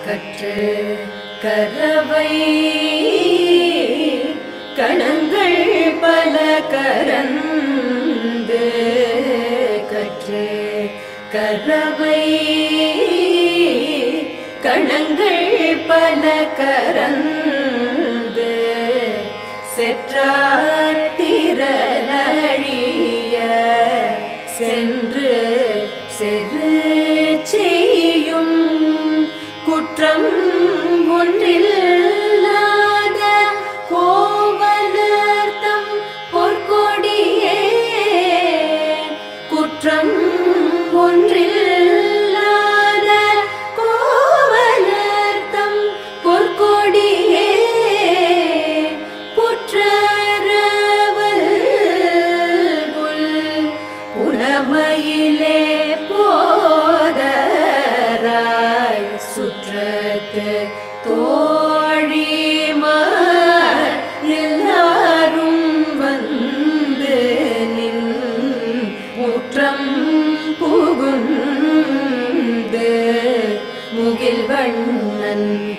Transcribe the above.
கற்று கரவை கணங்கள் பல கரந்து கற்று கரவை கணங்கள் பல கரந்து செற்றார் திரளழிய சென்று செரு செய்யும் குற்றம் ஒன்றில்லாத கோவலர்த்தம் பொற்கொடியே குற்றம் ஒன்றில்லாத கோவலர்த்தம் பொற்கொடியே புற்றரவல் புல் புலமையிலே போதராய் சுற்றத்து தோழிமார் எல்லாரும் வந்து நின் முற்றம் புகுந்து முகில் வண்ணன்